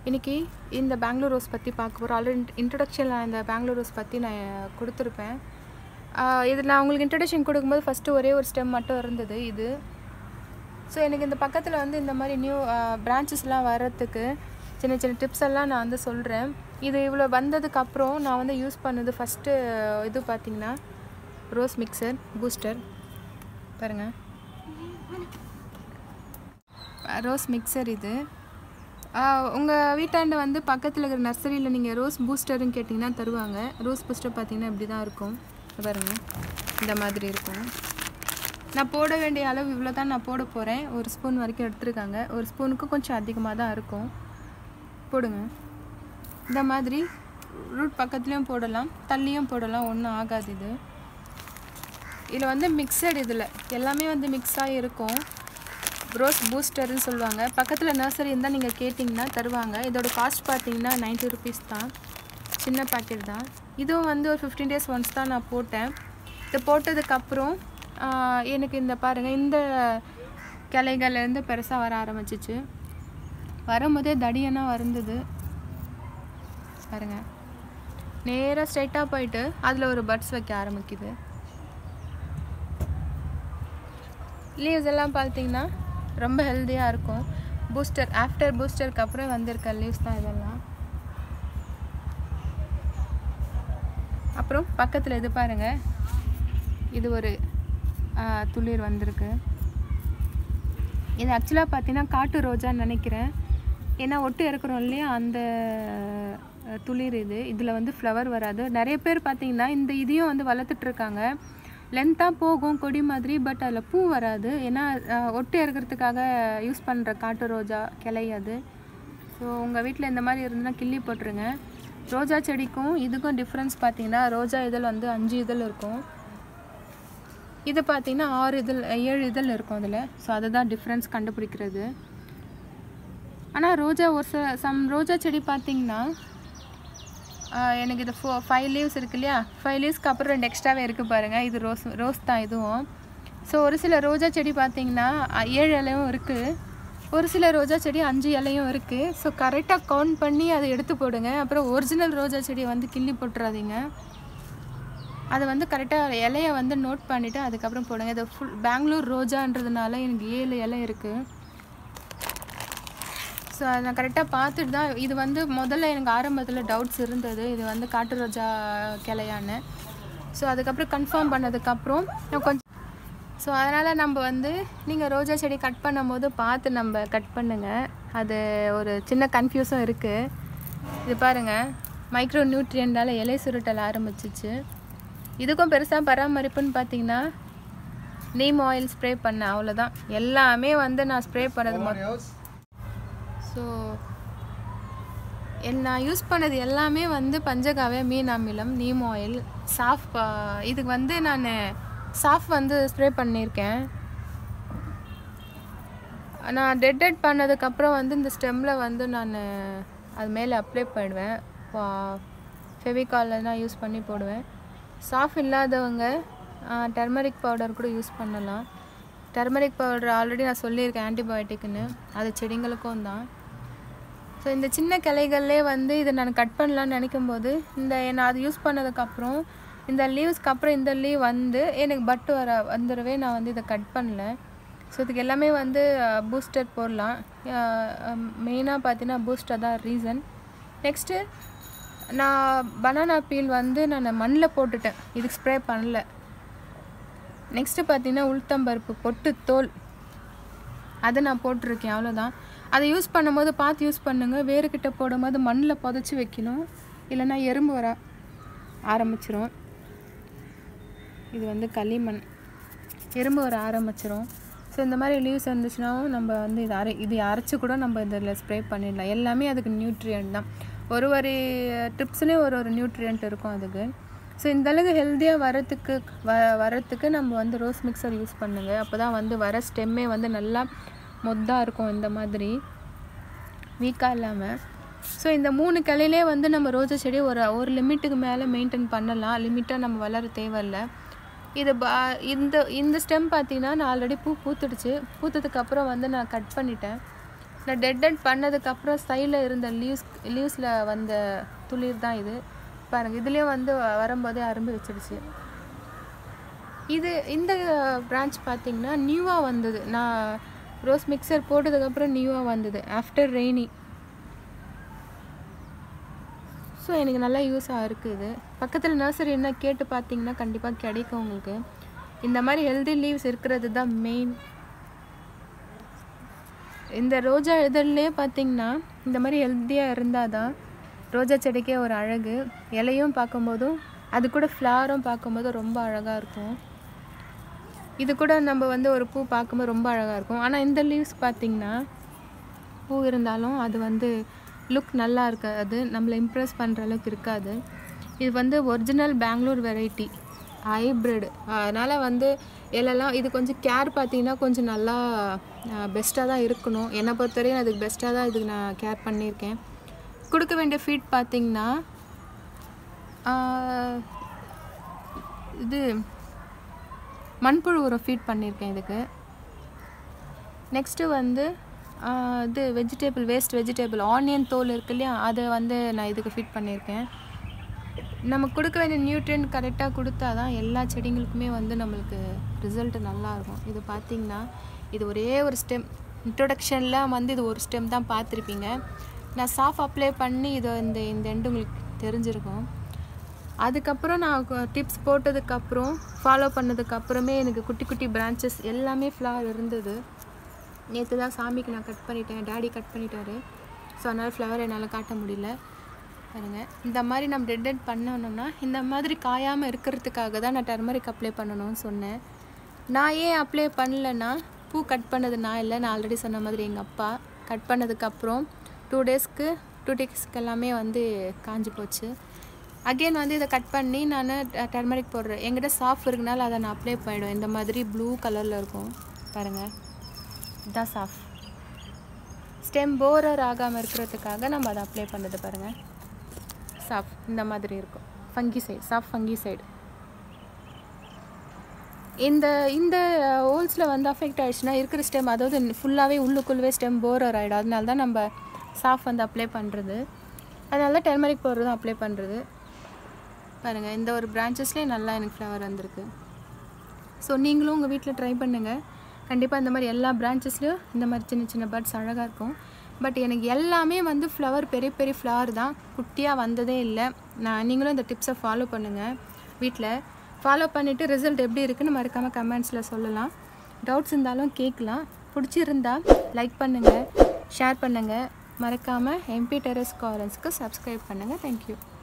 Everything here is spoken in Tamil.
இன்றைக்கி இந்த பெங்களூர் ரோஸ் பற்றி பார்க்க போகிறோம் ஆல்ரெடி இன்ட்ரடக்ஷனில் இந்த பெங்களூர் ரோஸ் பற்றி நான் கொடுத்துருப்பேன் இதில் நான் உங்களுக்கு இன்ட்ரடக்ஷன் கொடுக்கும்போது ஃபஸ்ட்டு ஒரே ஒரு ஸ்டெம் மட்டும் இருந்தது இது ஸோ எனக்கு இந்த பக்கத்தில் வந்து இந்த மாதிரி நியூ பிரான்ச்சஸ்லாம் வர்றதுக்கு சின்ன சின்ன டிப்ஸ் எல்லாம் நான் வந்து சொல்கிறேன் இது இவ்வளோ வந்ததுக்கப்புறம் நான் வந்து யூஸ் பண்ணது ஃபஸ்ட்டு இது பார்த்திங்கன்னா ரோஸ் மிக்சர் பூஸ்டர் பாருங்கள் ரோஸ் மிக்சர் இது உங்கள் வீட்டாண்ட வந்து பக்கத்தில் இருக்கிற நர்சரியில் நீங்கள் ரோஸ் பூஸ்டர்னு கேட்டிங்கன்னா தருவாங்க ரோஸ் பூஸ்டர் பார்த்தீங்கன்னா இப்படி தான் இருக்கும் பாருங்க இந்த மாதிரி இருக்கும் நான் போட வேண்டிய அளவு இவ்வளோ தான் நான் போட போகிறேன் ஒரு ஸ்பூன் வரைக்கும் எடுத்துருக்காங்க ஒரு ஸ்பூனுக்கு கொஞ்சம் அதிகமாக தான் இருக்கும் போடுங்க இந்த மாதிரி ரூட் பக்கத்துலேயும் போடலாம் தள்ளியும் போடலாம் ஒன்றும் ஆகாது இது இதில் வந்து மிக்சட் இதில் எல்லாமே வந்து மிக்ஸாக இருக்கும் ரோஸ் பூஸ்டர்னு சொல்லுவாங்க பக்கத்தில் நர்சரி இருந்தால் நீங்கள் கேட்டிங்கன்னா தருவாங்க இதோட காஸ்ட் பார்த்தீங்கன்னா நைன்ட்டி ருபீஸ் தான் சின்ன பேக்கெட் தான் இதுவும் வந்து ஒரு ஃபிஃப்டீன் டேஸ் ஒன்ஸ் தான் நான் போட்டேன் இது போட்டதுக்கப்புறம் எனக்கு இந்த பாருங்கள் இந்த கிளைகள்லேருந்து பெருசாக வர ஆரம்பிச்சிச்சு வரும்போதே தடியனாக வருந்தது பாருங்கள் நேராக ஸ்ட்ரைட்டாக போயிட்டு அதில் ஒரு பட்ஸ் வைக்க ஆரம்பிக்குது லீவ்ஸ் எல்லாம் பார்த்தீங்கன்னா ரொம்ப ஹெல்த்தியாக இருக்கும் பூஸ்டர் ஆஃப்டர் பூஸ்டருக்கு அப்புறம் வந்திருக்க லீவ்ஸ் தான் இதெல்லாம் அப்புறம் பக்கத்தில் இது பாருங்கள் இது ஒரு துளிர் வந்திருக்கு இது ஆக்சுவலாக பார்த்தீங்கன்னா காட்டு ரோஜான்னு நினைக்கிறேன் ஏன்னா ஒட்டு இறக்குறோம் இல்லையா அந்த துளிர் இது இதில் வந்து ஃப்ளவர் வராது நிறைய பேர் பார்த்தீங்கன்னா இந்த இதையும் வந்து வளர்த்துட்ருக்காங்க லென்த்தாக போகும் கொடி மாதிரி பட் அதில் பூ வராது ஏன்னா ஒட்டு இறக்கிறதுக்காக யூஸ் பண்ணுற காட்டு ரோஜா கிளை அது ஸோ உங்கள் வீட்டில் இந்த மாதிரி இருந்துன்னா கிள்ளி போட்டுருங்க ரோஜா செடிக்கும் இதுக்கும் டிஃப்ரென்ஸ் பார்த்தீங்கன்னா ரோஜா இதழ் வந்து அஞ்சு இதழ் இருக்கும் இது பார்த்தீங்கன்னா ஆறு இதழ் ஏழு இதழ் இருக்கும் அதில் ஸோ அதுதான் டிஃப்ரென்ஸ் கண்டுபிடிக்கிறது ஆனால் ரோஜா ஒரு சில சம் ரோஜா செடி பார்த்தீங்கன்னா எனக்கு இது ஃபோ ஃபைவ் லீவ்ஸ் இருக்கு இல்லையா ஃபைவ் லீவ்ஸ்க்கு அப்புறம் ரெண்டு எக்ஸ்ட்ராவே இருக்குது பாருங்கள் இது ரோஸ் ரோஸ் தான் இதுவும் ஸோ ஒரு சில ரோஜா செடி பார்த்தீங்கன்னா ஏழு இலையும் இருக்குது ஒரு சில ரோஜா செடி அஞ்சு இலையும் இருக்குது ஸோ கரெக்டாக கவுண்ட் பண்ணி அதை எடுத்து போடுங்க அப்புறம் ஒரிஜினல் ரோஜா செடியை வந்து கிள்ளி போட்டுறாதீங்க அதை வந்து கரெக்டாக இலையை வந்து நோட் பண்ணிவிட்டு அதுக்கப்புறம் போடுங்க இது ஃபுல் பெங்களூர் ரோஜான்றதுனால எனக்கு ஏழு இலை இருக்குது ஸோ அதை நான் கரெக்டாக பார்த்துட்டு தான் இது வந்து முதல்ல எனக்கு ஆரம்பத்தில் டவுட்ஸ் இருந்தது இது வந்து காட்டு ரோஜா கிளையான்னு ஸோ அதுக்கப்புறம் கன்ஃபார்ம் பண்ணதுக்கப்புறம் நான் கொஞ்சம் ஸோ அதனால் நம்ம வந்து நீங்கள் ரோஜா செடி கட் பண்ணும் போது பார்த்து நம்ம கட் பண்ணுங்கள் அது ஒரு சின்ன கன்ஃபியூஸும் இருக்குது இது பாருங்கள் மைக்ரோ நியூட்ரியண்டால் இலை சுருட்டல் ஆரம்பிச்சிச்சு இதுக்கும் பெருசாக பராமரிப்புன்னு பார்த்தீங்கன்னா நீம் ஆயில் ஸ்ப்ரே பண்ணேன் அவ்வளோதான் எல்லாமே வந்து நான் ஸ்ப்ரே பண்ணது மொத்தம் ஸோ நான் யூஸ் பண்ணது எல்லாமே வந்து பஞ்சகாவிய மீன் அமிலம் நீம் ஆயில் சாஃப் இதுக்கு வந்து நான் சாஃப் வந்து ஸ்ப்ரே பண்ணியிருக்கேன் நான் டெட் டெட் பண்ணதுக்கப்புறம் வந்து இந்த ஸ்டெம்மில் வந்து நான் அது மேலே அப்ளை பண்ணுவேன் ஃபெவிகாலில் தான் யூஸ் பண்ணி போடுவேன் சாஃப் இல்லாதவங்க டர்மரிக் பவுடர் கூட யூஸ் பண்ணலாம் டர்மரிக் பவுடர் ஆல்ரெடி நான் சொல்லியிருக்கேன் ஆன்டிபயோட்டிக்னு அது செடிங்களுக்கும் தான் ஸோ இந்த சின்ன கிளைகள்லே வந்து இதை நான் கட் பண்ணலான்னு நினைக்கும் போது இந்த நான் அது யூஸ் பண்ணதுக்கப்புறம் இந்த லீவ்ஸ்க்கு அப்புறம் இந்த லீவ் வந்து எனக்கு பட்டு வர வந்துடவே நான் வந்து இதை கட் பண்ணல ஸோ இதுக்கு எல்லாமே வந்து பூஸ்டர் போடலாம் மெயினாக பார்த்தீங்கன்னா பூஸ்டர் தான் ரீசன் நெக்ஸ்ட்டு நான் பனானா பீல் வந்து நான் மண்ணில் போட்டுட்டேன் இதுக்கு ஸ்ப்ரே பண்ணல நெக்ஸ்ட்டு பார்த்தீங்கன்னா உளுத்தம்பருப்பு பொட்டு தோல் அதை நான் போட்டிருக்கேன் அவ்வளோதான் அதை யூஸ் பண்ணும்போது பார்த்து யூஸ் பண்ணுங்கள் வேறுக்கிட்ட போடும்போது மண்ணில் புதைச்சி வைக்கணும் இல்லைன்னா எறும்பு வர ஆரம்பிச்சிரும் இது வந்து களிமண் எறும்பு வர ஆரம்பிச்சிரும் ஸோ இந்த மாதிரி லீவ்ஸ் இருந்துச்சுனாவும் நம்ம வந்து இது அரை இது அரைச்சி கூட நம்ம இதில் ஸ்ப்ரே பண்ணிடலாம் எல்லாமே அதுக்கு நியூட்ரியன்ட் தான் ஒரு ஒரு ட்ரிப்ஸ்லேயும் ஒரு ஒரு நியூட்ரியன்ட் இருக்கும் அதுக்கு ஸோ இந்தளவுக்கு ஹெல்த்தியாக வரத்துக்கு வ வரத்துக்கு நம்ம வந்து ரோஸ் மிக்சர் யூஸ் பண்ணுங்கள் அப்போ தான் வந்து வர ஸ்டெம்மே வந்து நல்லா மொத்தாக இருக்கும் இந்த மாதிரி வீக்காக இல்லாமல் ஸோ இந்த மூணு கிளையிலே வந்து நம்ம ரோஜா செடி ஒரு ஒரு லிமிட்டுக்கு மேலே மெயின்டைன் பண்ணலாம் லிமிட்டாக நம்ம வளர தேவையில்லை இது பா இந்த இந்த ஸ்டெம் பார்த்தீங்கன்னா நான் ஆல்ரெடி பூ பூத்துடுச்சு பூத்ததுக்கு அப்புறம் வந்து நான் கட் பண்ணிட்டேன் நான் டெட் டெட் பண்ணதுக்கப்புறம் சைடில் இருந்த லீவ்ஸ் லீவ்ஸில் வந்த துளிர் தான் இது பாருங்கள் இதுலேயும் வந்து வ- வரும்போதே அரும்பு வச்சிடுச்சு இது இந்த பிரான்ச் பார்த்தீங்கன்னா நியூவாக வந்தது நான் ரோஸ் மிக்சர் போட்டதுக்கப்புறம் நியூவாக வந்தது ஆஃப்டர் ரெய்னி ஸோ எனக்கு நல்லா யூஸாக இருக்குது பக்கத்தில் நர்சரி என்ன கேட்டு பார்த்தீங்கன்னா கண்டிப்பாக கிடைக்கும் உங்களுக்கு இந்த மாதிரி ஹெல்தி லீவ்ஸ் இருக்கிறது தான் மெயின் இந்த ரோஜா இதழ்லே பார்த்தீங்கன்னா இந்த மாதிரி ஹெல்த்தியாக இருந்தால் தான் ரோஜா செடிக்கே ஒரு அழகு இலையும் பார்க்கும்போதும் அது கூட ஃப்ளாரும் பார்க்கும்போது ரொம்ப அழகாக இருக்கும் இது கூட நம்ம வந்து ஒரு பூ பார்க்கும்போது ரொம்ப அழகாக இருக்கும் ஆனால் இந்த லீவ்ஸ் பார்த்தீங்கன்னா பூ இருந்தாலும் அது வந்து லுக் நல்லா இருக்காது நம்மளை இம்ப்ரெஸ் பண்ணுற அளவுக்கு இருக்காது இது வந்து ஒரிஜினல் பெங்களூர் வெரைட்டி ஹைப்ரிட் அதனால் வந்து இலெல்லாம் இது கொஞ்சம் கேர் பார்த்தீங்கன்னா கொஞ்சம் நல்லா பெஸ்ட்டாக தான் இருக்கணும் என்னை பொறுத்தவரையும் அதுக்கு பெஸ்ட்டாக தான் இதுக்கு நான் கேர் பண்ணியிருக்கேன் கொடுக்க வேண்டிய ஃபீட் பார்த்தீங்கன்னா ஆஹ், இது மண்புழு உரம் ஃபீட் பண்ணியிருக்கேன் இதுக்கு நெக்ஸ்ட்டு வந்து ஆஹ், இது வெஜிடபிள் வேஸ்ட் வெஜிடபிள் ஆனியன் தோல் இருக்கு இல்லையா அதை வந்து நான் இதுக்கு ஃபிட் பண்ணியிருக்கேன் நம்ம கொடுக்க வேண்டிய நியூட்ரியன்ட் கரெக்டாக கொடுத்தா தான் எல்லா செடிங்களுக்குமே வந்து நம்மளுக்கு ரிசல்ட் நல்லாயிருக்கும் இது பார்த்திங்கன்னா இது ஒரே ஒரு ஸ்டெம் இன்ட்ரொடக்ஷனில் வந்து இது ஒரு ஸ்டெம் தான் பார்த்துருப்பீங்க நான் சாஃப் அப்ளை பண்ணி இது இந்த இந்த எண்டு உங்களுக்கு தெரிஞ்சிருக்கும் அதுக்கப்புறம் நான் டிப்ஸ் போட்டதுக்கப்புறம் ஃபாலோ பண்ணதுக்கப்புறமே எனக்கு குட்டி குட்டி பிரான்ச்சஸ் எல்லாமே ஃப்ளவர் இருந்தது நேற்று தான் சாமிக்கு நான் கட் பண்ணிட்டேன் டேடி கட் பண்ணிட்டாரு ஸோ அதனால் ஃப்ளவர் என்னால் காட்ட முடியல பாருங்க இந்த மாதிரி நம்ம டெட் டெட் பண்ணணும்னா இந்த மாதிரி காயாமல் இருக்கிறதுக்காக தான் நான் டர்மரிக் அப்ளை பண்ணணும்னு சொன்னேன் நான் ஏன் அப்ளை பண்ணலன்னா பூ கட் பண்ணது நான் இல்லை நான் ஆல்ரெடி சொன்ன மாதிரி எங்கள் அப்பா கட் பண்ணதுக்கப்புறம் டூ டேஸ்க்கு டூ டேஸ்க்கு எல்லாமே வந்து காஞ்சி போச்சு அகெயின் வந்து இதை கட் பண்ணி நான் டர்மரிக் போடுறேன் என்கிட்ட சாஃப் இருக்கனால அதை நான் அப்ளை பண்ணிவிடும் இந்த மாதிரி ப்ளூ கலரில் இருக்கும் பாருங்கள் இதுதான் சாஃப் ஸ்டெம் போரர் ஆகாமல் இருக்கிறதுக்காக நம்ம அதை அப்ளை பண்ணது பாருங்கள் சாஃப் இந்த மாதிரி இருக்கும் fungicide sap fungicide இந்த இந்த ஹோல்ஸில் வந்து அஃபெக்ட் ஆயிடுச்சுன்னா இருக்கிற ஸ்டெம் அதாவது ஃபுல்லாகவே உள்ளுக்குள்ளவே ஸ்டெம் போரர் ஆகிடும் அதனால தான் நம்ம சாஃப் வந்து அப்ளை பண்ணுறது அதனால தான் டெர்மரிக் பவுடர் தான் அப்ளை பண்ணுறது பாருங்கள் இந்த ஒரு பிரான்ச்சஸ்லேயே நல்லா எனக்கு ஃப்ளவர் வந்திருக்கு ஸோ நீங்களும் உங்கள் வீட்டில் ட்ரை பண்ணுங்கள் கண்டிப்பாக இந்த மாதிரி எல்லா பிரான்ச்சஸ்லையும் இந்த மாதிரி சின்ன சின்ன பர்ட்ஸ் அழகாக இருக்கும் பட் எனக்கு எல்லாமே வந்து ஃப்ளவர் பெரிய பெரிய ஃப்ளவர் தான் குட்டியாக வந்ததே இல்லை நான் நீங்களும் இந்த டிப்ஸை ஃபாலோ பண்ணுங்கள் வீட்டில் ஃபாலோ பண்ணிவிட்டு ரிசல்ட் எப்படி இருக்குன்னு மறக்காமல் கமெண்ட்ஸில் சொல்லலாம் டவுட்ஸ் இருந்தாலும் கேட்கலாம் பிடிச்சிருந்தா லைக் பண்ணுங்கள் ஷேர் பண்ணுங்கள் மறக்காமல் எம்பி டெரஸ் காரன்ஸ்க்கு சப்ஸ்கிரைப் பண்ணுங்கள் தேங்க்யூ